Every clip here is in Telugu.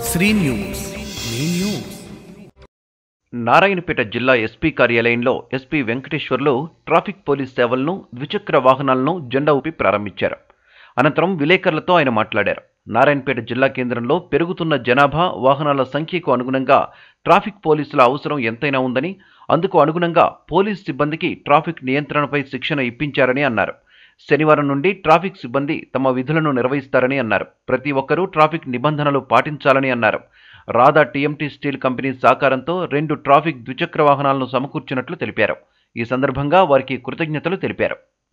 శ్రీ న్యూస్ మీ న్యూస్ నారాయణపేట జిల్లా ఎస్పీ కార్యాలయంలో ఎస్పీ వెంకటేశ్వర్లు ట్రాఫిక్ పోలీస్ సేవలను ద్విచక్ర వాహనాలను జెండా ఊపి ప్రారంభించారు అనంతరం విలేకరులతో ఆయన మాట్లాడారు నారాయణపేట జిల్లా కేంద్రంలో పెరుగుతున్న జనాభా వాహనాల సంఖ్యకు అనుగుణంగా ట్రాఫిక్ పోలీసుల అవసరం ఎంతైనా ఉందని అందుకు అనుగుణంగా పోలీస్ సిబ్బందికి ట్రాఫిక్ నియంత్రణపై శిక్షణ ఇప్పించారని అన్నారు శనివారం నుండి ట్రాఫిక్ సిబ్బంది తమ విధులను నిర్వహిస్తారని అన్నారు ప్రతి ఒక్కరూ ట్రాఫిక్ నిబంధనలు పాటించాలని అన్నారు రాధా టీఎంటీ స్టీల్ కంపెనీ సహకారంతో రెండు ట్రాఫిక్ ద్విచక్ర వాహనాలను సమకూర్చినట్లు తెలిపారు ఈ సందర్భంగా వారికి కృతజ్ఞతలు తెలిపారు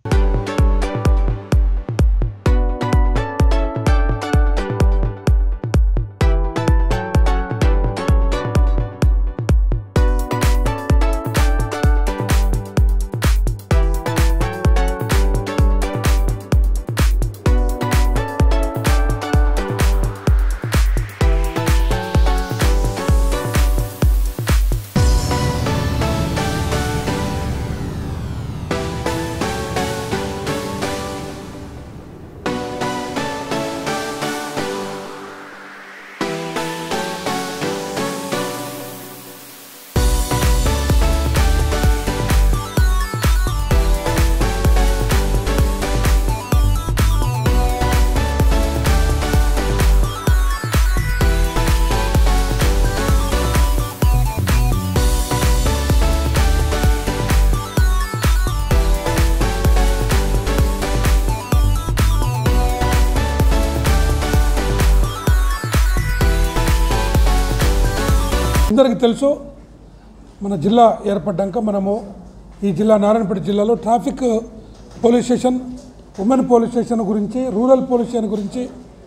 అందరికీ తెలుసు మన జిల్లా ఏర్పడ్డాక మనము ఈ జిల్లా నారాయణపేట జిల్లాలో traffic police station women police station గురించి రూరల్ పోలీస్ స్టేషన్ గురించి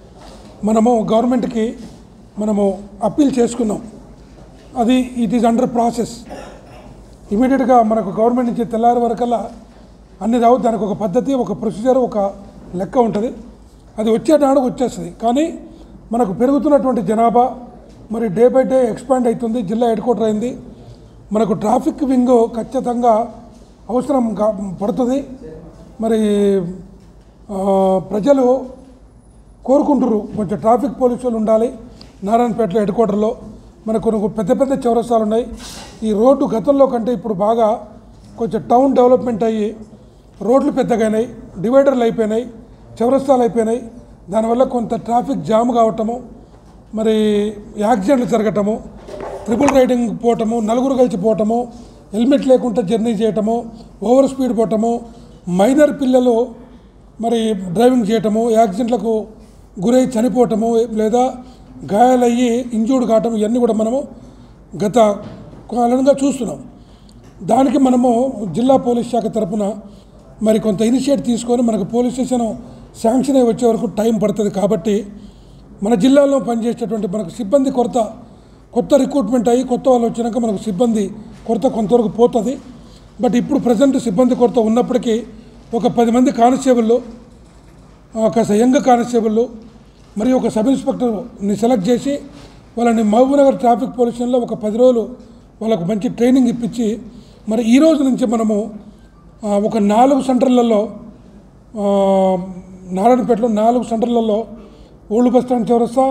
మనము గవర్నమెంట్కి మనము అప్పీల్ చేసుకున్నాం అది ఇట్ ఈజ్ అండర్ ప్రాసెస్ ఇమీడియట్గా మనకు గవర్నమెంట్ నుంచి తెల్లారి వరకల్లా అన్ని రావు దానికి ఒక పద్ధతి ఒక ప్రొసీజర్ ఒక లెక్క ఉంటుంది అది వచ్చే నాడు వచ్చేస్తుంది కానీ మనకు పెరుగుతున్నటువంటి జనాభా మరి డే బై డే ఎక్స్పాండ్ అవుతుంది జిల్లా హెడ్ క్వార్టర్ అయింది మనకు ట్రాఫిక్ వింగ్ ఖచ్చితంగా అవసరం గా- పడుతుంది మరి ఆ, ప్రజలు కోరుకుంటారు కొంచెం ట్రాఫిక్ పోలీసులు ఉండాలి నారాయణపేటలో హెడ్ క్వార్టర్లో మనకు కొన్ని పెద్ద పెద్ద చౌరస్తాలు ఉన్నాయి ఈ రోడ్డు గతంలో కంటే ఇప్పుడు బాగా కొంచెం టౌన్ డెవలప్మెంట్ అయ్యి రోడ్లు పెద్దగైనాయి డివైడర్లు అయిపోయినాయి చౌరస్తాలు అయిపోయినాయి దానివల్ల కొంత ట్రాఫిక్ జామ్ కావటము మరి యాక్సిడెంట్లు జరగటము ట్రిపుల్ రైడింగ్ పోవటము నలుగురు కలిసి పోవటము హెల్మెట్ లేకుండా జర్నీ చేయటము ఓవర్ స్పీడ్ పోవటము మైనర్ పిల్లలు మరి డ్రైవింగ్ చేయటము యాక్సిడెంట్లకు గురై చనిపోవటము లేదా గాయాలయ్యి ఇంజూర్డ్ కావటం ఇవన్నీ కూడా మనము గత కాలంగా చూస్తున్నాం దానికి మనము జిల్లా పోలీస్ శాఖ తరపున మరి కొంత ఇనిషియేట్ తీసుకొని మనకు పోలీస్ స్టేషన్ శాంక్షన్ అయి వచ్చే వరకు టైం పడుతుంది కాబట్టి మన జిల్లాలో పనిచేసేటువంటి మనకు సిబ్బంది కొరత కొత్త రిక్రూట్మెంట్ అయ్యి కొత్త వాళ్ళు వచ్చినాక మనకు సిబ్బంది కొరత కొంతవరకు పోతుంది బట్ ఇప్పుడు ప్రజెంట్ సిబ్బంది కొరత ఉన్నప్పటికీ ఒక పది మంది కానిస్టేబుల్లో కాస్త యంగ్ కానిస్టేబుల్ మరియు ఒక సబ్ ఇన్స్పెక్టర్ని సెలెక్ట్ చేసి వాళ్ళని మహబూబ్నగర్ ట్రాఫిక్ పోలీస్ స్టేషన్లో ఒక పది రోజులు వాళ్ళకు మంచి ట్రైనింగ్ ఇప్పించి మరి ఈ రోజు నుంచి మనము ఆ, ఒక నాలుగు సెంటర్లలో ఆ, నారాయణపేటలో నాలుగు సెంటర్లలో ఓల్డ్ బస్ స్టాండ్ చౌరస్తా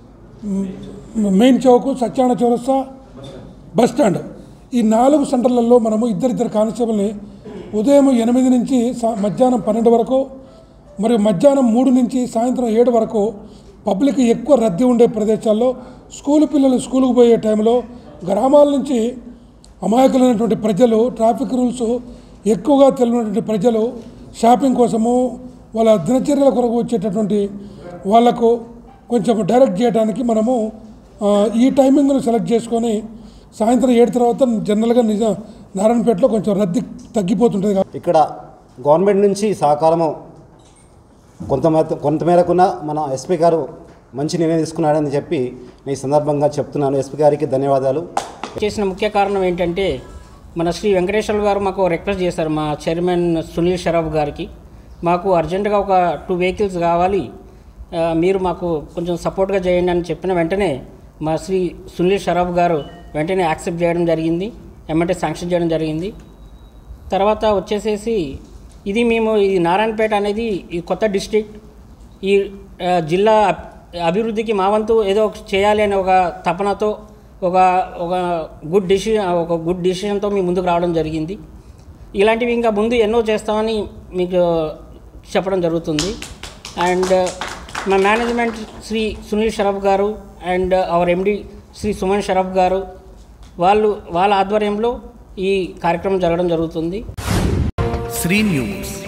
మ్, మెయిన్ చౌక్ సత్యాన చౌరస్తా బస్ స్టాండ్ ఈ నాలుగు సెంటర్లలో మనము ఇద్దరిద్దరు కానిస్టేబుల్ని ఉదయం ఎనిమిది నుంచి సా- మధ్యాహ్నం పన్నెండు వరకు మరియు మధ్యాహ్నం మూడు నుంచి సాయంత్రం ఏడు వరకు పబ్లిక్ ఎక్కువ రద్దీ ఉండే ప్రదేశాల్లో స్కూల్ పిల్లలు స్కూల్కి పోయే టైంలో గ్రామాల నుంచి అమాయకులైనటువంటి ప్రజలు ట్రాఫిక్ రూల్స్ ఎక్కువగా తెలియనటువంటి ప్రజలు షాపింగ్ కోసము వాళ్ళ దినచర్యల కొరకు వచ్చేటటువంటి వాళ్ళకు కొంచెం డైరెక్ట్ చేయడానికి మనము ఆ, ఈ టైమింగ్ను సెలెక్ట్ చేసుకొని సాయంత్రం ఏడు తర్వాత జనరల్గా నిజ నారాయణపేటలో కొంచెం రద్దీ తగ్గిపోతుంటుంది కాబట్టి ఇక్కడ గవర్నమెంట్ నుంచి సహకారము కొంత మేర- కొంత మేరకున్న మన ఎస్పీ గారు మంచి నిర్ణయం తీసుకున్నాడని చెప్పి నేను ఈ సందర్భంగా చెప్తున్నాను ఎస్పీ గారికి ధన్యవాదాలు చేసిన ముఖ్య కారణం ఏంటంటే మన శ్రీ వెంకటేశ్వర గారు మాకు రిక్వెస్ట్ చేశారు మా చైర్మన్ సునీల్ షరాఫ్ గారికి మాకు అర్జెంటుగా ఒక టూ వెహికల్స్ కావాలి ఆ, మీరు మాకు కొంచెం సపోర్ట్గా చేయండి అని చెప్పిన వెంటనే మా శ్రీ సునీల్ షరాఫ్ గారు వెంటనే యాక్సెప్ట్ చేయడం జరిగింది ఎమ్మెల్యే శాంక్షన్ చేయడం జరిగింది తర్వాత వచ్చేసేసి ఇది మేము ఈ నారాయణపేట అనేది ఈ కొత్త డిస్ట్రిక్ట్ ఈ ఆ, జిల్లా అభివృద్ధికి మా వంతు ఏదో ఒక చేయాలి అనే ఒక తపనతో ఒక ఒక గుడ్ డిసిషన్ ఒక గుడ్ డిసిషన్తో మీ ముందుకు రావడం జరిగింది ఇలాంటివి ఇంకా ముందు ఎన్నో చేస్తామని మీకు చెప్పడం జరుగుతుంది అండ్ మా మేనేజ్మెంట్ శ్రీ సునీల్ షరఫ్ గారు and our MD Shri Suman Sharaf గారు వాళ్ళు వాళ్ళ ఆధ్వర్యంలో ఈ కార్యక్రమం జరగడం జరుగుతుంది శ్రీ న్యూస్